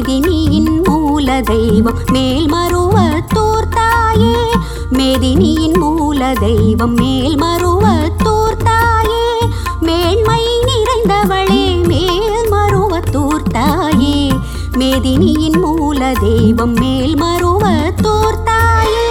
மேதினியின் மூல தெய்வம் மேல்மருவத்தூர் தாயே மேதினியின் மூல தெய்வம் மேல்மருவத்தூர் தாயே மேன்மை நிறைந்தவளே மேல்மருவத்தூர் தாயே மேதினியின் மூல தெய்வம் மேல்மருவத்தூர் தாயே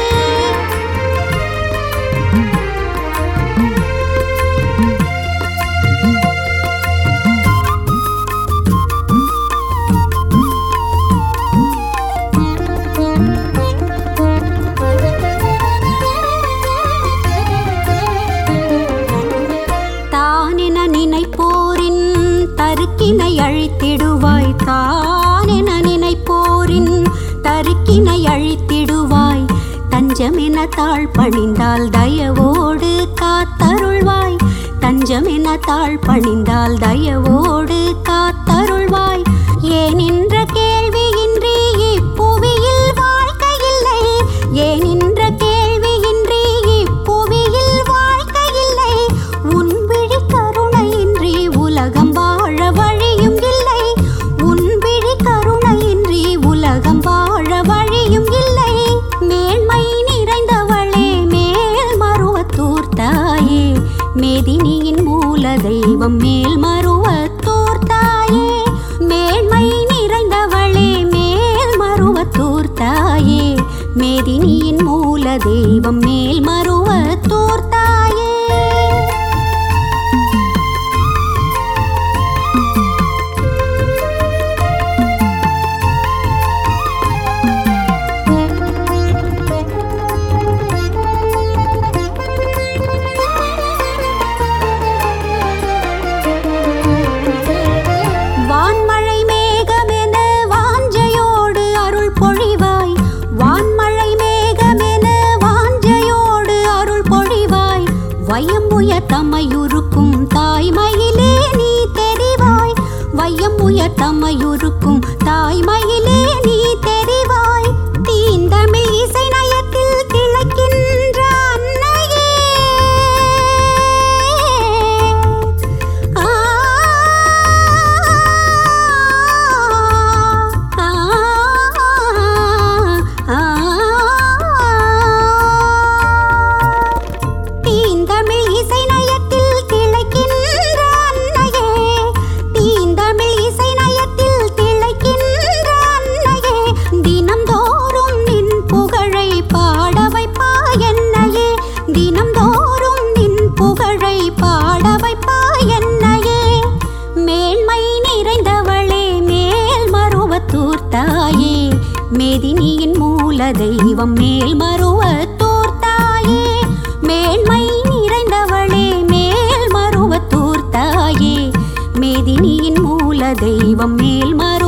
தானென நினைப்போரின் தருக்கினை அழித்திடுவாய் தானென நினைப்போரின் தருக்கினை அழித்திடுவாய் தஞ்சமென தாழ் பணிந்தால் தயவோடு காத்தருள்வாய் தஞ்சமென தாழ் பணிந்தால் தயவோடு காத்தருள்வாய் ஏனென்ற கேள்வியின்றி இப்புவியில் வாழ்க்கையில்லை ஏனென்ற கேள்வியின்றி இப்புவியில் வாழ்க்கையில்லை உன் விழி கருணையின்றி உலகம் வாழ வழியும் இல்லை உன் விழி கருணையின்றி உலகம் வாழ வழியும் இல்லை மேன்மை நிறைந்தவளே மேல் மருவத்தூர் தாயே மேதினியின் மூல தெய்வம் மேல் மருவத்தூர் தாயே மேன்மை நிறைந்தவளே மேல் மருவத்தூர் தாயே மேதினியின் மூல தெய்வம் மேல் மருவத்தூர் தாயே வான்மழை மேகமென வாஞ்சையோடு அருள் பொழிவாய் வான்மழை மேகமென வாஞ்சையோடு அருள் பொழிவாய் வயமுய தம்மையுருக்கும் தாய்மையிலே நீ தெரிவாய் வையமுய தம்மையுருக்கும் தாய்மையிலே நீ தெரிவாய் தீந்தமிழ் இசை நயத்தில் திளைக்கின்ற அன்னையே ஆ ஆ ஆ தீந்தமிழ் இசை நயத்தில் திளைக்கின்ற அன்னையே தீந்தமிழ் இசை நயத்தில் திளைக்கின்ற அன்னையே தினம்தோறும் நின் புகழை பாட வைப்பாய் என்னையே தினம்தோறும் நின் புகழை பாட வைப்பாய் என்னையே மேன்மை நிறைந்தவளே மேல் மருவத்தூர் தாயே மேதினியின் மூல தெய்வம் மேல் மருவத்தூர் தாயே மேன்மை நிறைந்தவளே மேல் மருவத்தூர் தாயே மேதினியின் மூல தெய்வம் மேல் மரு